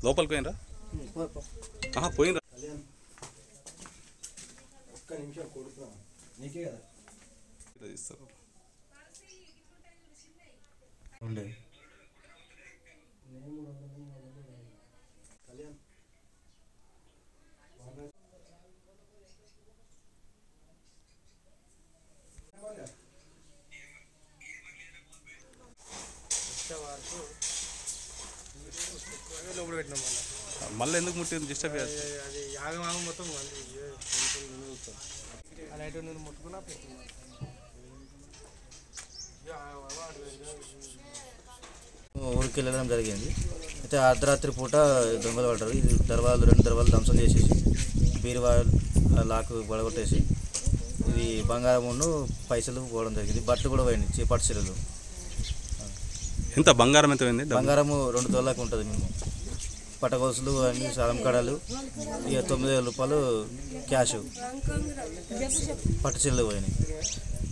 లోపలికి పోయినరా ఆహా పోయినరా ఒక్క నిమిషం కొడుతున్నా నీకే కదా ఇస్తారు ఉండే కళ్యాణ్ లోపల పెట్టినాం మళ్ళీ మళ్ళీ ఎందుకు ముట్టింది డిస్టర్బ్ చేయదు అది యాగం ఆగం మొత్తం మళ్ళీ ఇవే కొంచెం నిలుగుతాం. ఆ లైట్ నేను ముట్టుకున్నా పెట్టుకున్నా ఇక ఆ వాడు ఊరికి వెళ్ళడం జరిగింది అయితే అర్ధరాత్రి పూట దొంగలు పడ్డారు ఇది దర్వాలు రెండు దర్వాలు ధ్వంసం చేసేసి బీరువా లాక్ పడగొట్టేసి ఇది బంగారమును పైసలు పోవడం జరిగింది బట్టలు కూడా పోయింది చీ- పట్టు చీరలు ఎంత బంగారం ఎంత పోయింది డబ్బు? బంగారము రెండు తోళ్ళకి ఉంటుంది మేము పట్టగోసులు అన్ని సాలం కడాలు ఇక తొమ్మిది వేల రూపాయలు క్యాష్ పట్టు చీరలు పోయినాయి